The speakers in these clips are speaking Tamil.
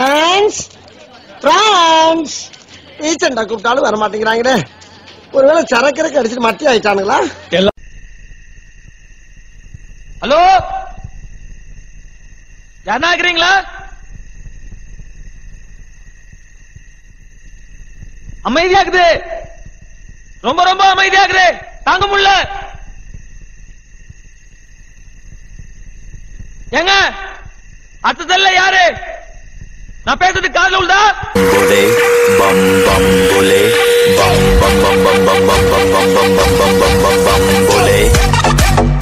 பிரான்ஸ் பிரான்ஸ் ஈச்சண்டா கூப்பிட்டாலும் வர மாட்டேங்கிறாங்களே ஒருவேளை சரக்கரைக்கு அடிச்சுட்டு மட்டி ஆயிட்டானுங்களா ஹலோ யாருன்னா இருக்கிறீங்களா அமைதியாக்குது ரொம்ப ரொம்ப அமைதியாக்குது தாங்க முடியல ஏங்க அத்ததல்ல யாரு நான் பேசுறது காதுல உள்ளதா Bole, bum bum bole, bum bum bum bum bum bum bum bum bum bum bum bum bum bum bole.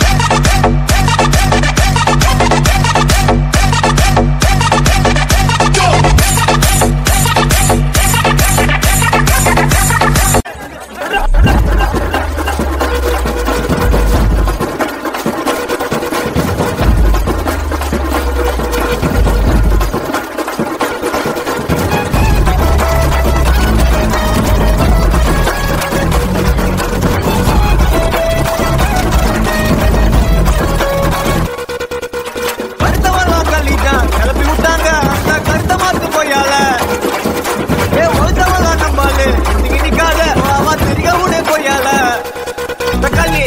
வருத்தவெல்லாம் கழிட்டான் கிளப்பி விட்டாங்க அந்த கருத்த மாத்து போயால ஏ ஒருத்தவெல்லாம் நம்பாலு நீங்க நிக்காத அவ திரிக உடே போயால இந்த கள்ளி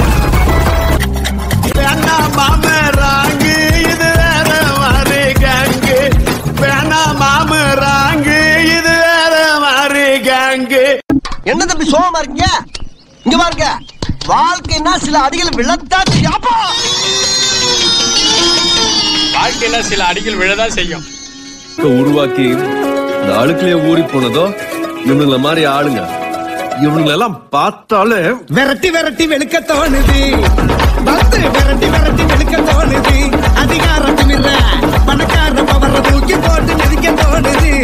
வேணா மாம ராங்கு இது வேற மாதிரி கேங்கு வேணா மாம ராங்கு இது வேற மாதிரி கேங்கு என்ன தம்பி சோகமா இருக்கீங்க இங்க பாருங்க வாழ்க்கைன்னா சில அடிகள் விழத்தான் செய்யும். அப்பா! வாழ்க்கையில சில அடிகள் விழதான் செய்யும் உருவாக்கி இந்த அழுக்குலயே ஊறி போனதோ இவனுங்கள மாதிரி ஆளுங்க இவனுங்களெல்லாம் பார்த்தாலே விரட்டி விரட்டி வெளுக்க தோணுது பத்து விரட்டி விரட்டி வெளுக்க தோணுது அதிகாரம் திமிர பணக்கார பவர தூக்கி போட்டு மிதிக்க தோணுது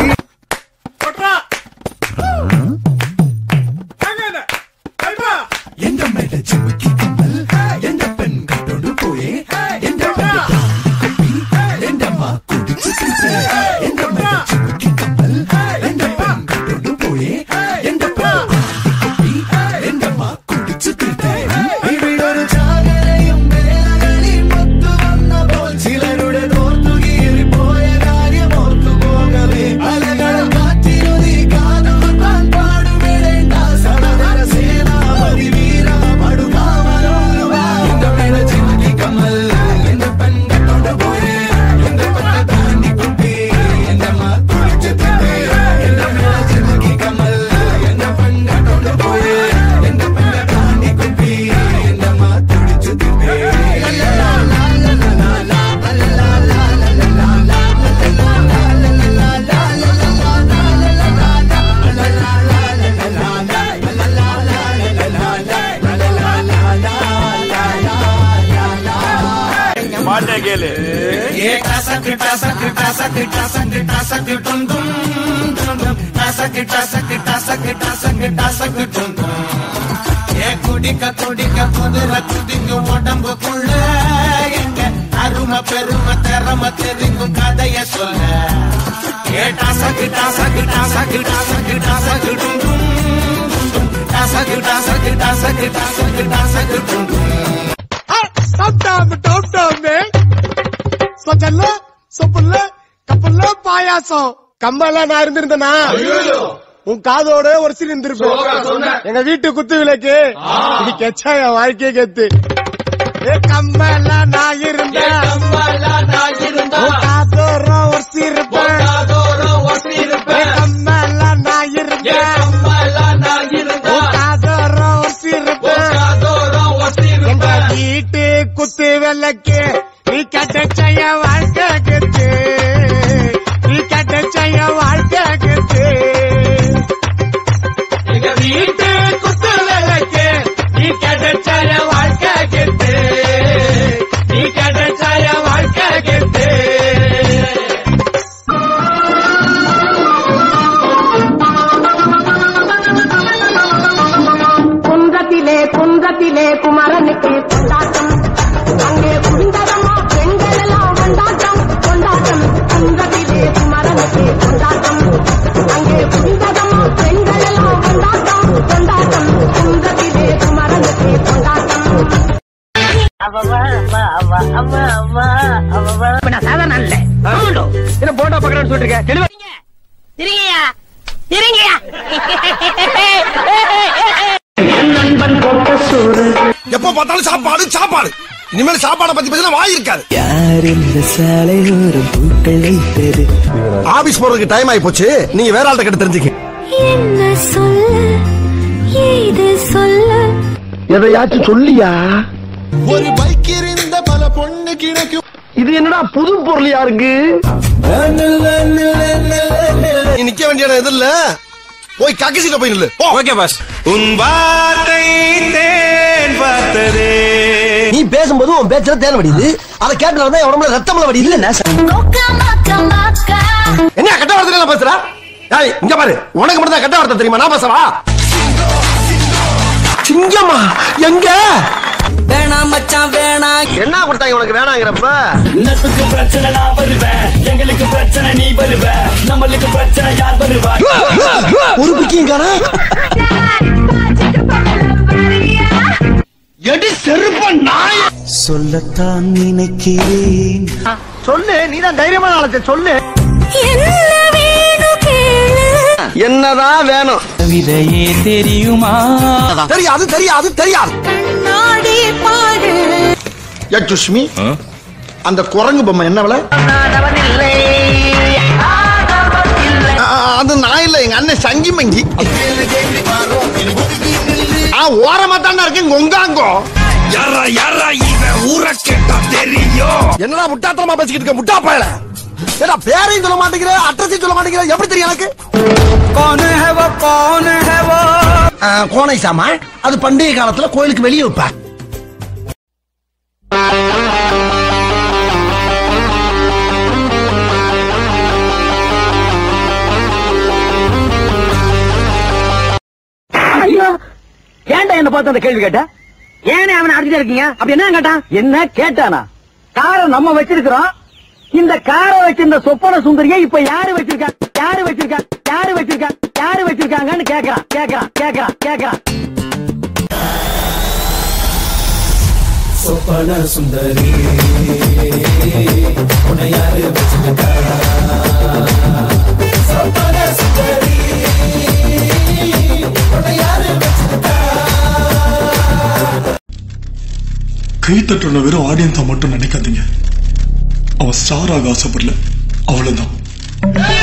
பாட்டே கேளு குடிக்க குடிக்க குதிர குதிங்க உடம்புக்குள்ள எங்க அருமை பெருமை திறமை தெரிங்கும் கதைய சொல்ல ஏ டாசக்கு டாசக்கு டாசக்கு டாசக்கு டாசக்கு டும் டும் டும் டும். டாசக்கு டாசக்கு டாசக்கு டாசக்கு டாசக்கு டும் டும். டாப் டாப் டாப் டாப் சொச்சல்ல சொப்புல்ல கப்பல்ல பாயாசம் கம்பெல்லாம் நான் இருந்திருந்தேனா உன் காதோட ஒரு சிறு இருந்திருப்பேன் எங்க வீட்டு குத்து விளக்கு இது கெச்சா என் வாழ்க்கையே கெத்து ஏ கம்பெல்ல நான் இருந்தேன் உன் காதோர ஒரு சிறுப்பேன் ஏ கம்பெல்ல நான் இருந்தேன் உன் காதோர ஒரு சிறுப்பேன் எங்க வீட்டு குத்து விளக்கு நீ கட்டச்சைய வாழ்க்கை கெத்து நீ கட்டச்சைய வாழ்க்கை கெத்து எங்க வீட்டு குத்து விளக்கு நீ கட்டச்சைய வாழ்க்கை கெத்து நீ கட்டச்சைய வாழ்க்கை கெத்து இருங்கயா இருங்கயா எப்ப பார்த்தாலும் சாப்பாடு சாப்பாடு இனிமேல் சாப்பாடை பத்தி பேசினா வாய் இருக்காது யார் இந்த சாலையோரம் பூக்கள் வைத்தது ஆபீஸ் போறதுக்கு டைம் ஆயி போச்சு நீங்க வேற ஆள்கிட்ட கிட்ட தெரிஞ்சுக்க என்ன சொல்ல ஏது சொல்ல எதையாச்சும் சொல்லியா ஒரு பைக் இருந்த பல பொண்ணு கிடைக்கும் இது என்னடா புது பொருள் யாருக்கு நீ நிக்க வேண்டிய இடம் எது இல்ல போய் கக்கசிட்ட போய் நில்லு போ. ஓகே பாஸ் உன் வார்த்தை தேன் பார்த்ததே நீ பேசும்போது உன் பேச்சுல தேன் வடியுது அதை கேட்டு தான் உடம்புல ரத்தம்ல வடியுது என்ன மொக்க மக்க மக்க என்ன கட்ட வார்த்தை பேசுற ஏய் இங்க பாரு உனக்கு மட்டும் தான் கட்ட வார்த்தை தெரியுமா நான் பேசவா சிங்கம்மா எங்க வேணாம் மச்சான் வேணாம் என்ன கொடுத்தாங்க உனக்கு வேணாங்கிறப்ப நட்புக்கு பிரச்சனை நான் வருவேன் எங்களுக்கு பிரச்சனை நீ வருவ நம்மளுக்கு பிரச்சனை யார் வருவா ஒரு பிக்கியும் காணா எடி செருப்ப நாய சொல்லத்தான் நினைக்கிறேன் சொல்லு நீ தான் தைரியமான ஆளத்தை சொல்லு என்ன வேணும் கேளு என்னதான் வேணும் விதையே தெரியுமா தெரியாது தெரியாது தெரியாது நாடி பாடு ஏ சுஷ்மி அந்த குரங்கு பொம்மை என்ன விலை ஆ, அது நான் இல்ல எங்க அண்ணன் சங்கி மங்கி ஆ ஓரமா தானே இருக்கு கொங்காங்கோ யாரா யாரா இவன் ஊர கேட்டா தெரியும் என்னடா முட்டாத்தனமா பேசிக்கிட்டு இருக்க முட்டா பயல ஏடா பேரையும் சொல்ல மாட்டேங்கிற அட்ரஸையும் சொல்ல மாட்டேங்கிற எப்படி தெரியும் எனக்கு ஆ, கோனை சாமா அது பண்டிகை காலத்துல கோயிலுக்கு வெளியே வைப்பா ஐயோ ஏன்டா என்ன பார்த்து அந்த கேள்வி கேட்ட ஏனே அவனை அடிச்சுட்டு இருக்கீங்க அப்படி என்ன கேட்டான் என்ன கேட்டானா காரை நம்ம வச்சிருக்கிறோம் இந்த காரை வச்சிருந்த சொப்பன சுந்தரியை இப்ப யாரு வச்சிருக்கா யாரு வச்சிருக்கா யாரு வச்சிருக்கா யாரு வச்சிருக்காங்கன்னு கேக்குறான் கேக்குறான் கேக்குறான் கேக்குறான் சொப்பன சுந்தரி உன்னை யாரு சொப்பன சுந்தரி உன்னை யாரு கை தட்டுன வெறும் ஆடியன்ஸா மட்டும் நினைக்காதீங்க அவன் ஸ்டார் ஆக ஆசைப்படல அவ்வளவுதான்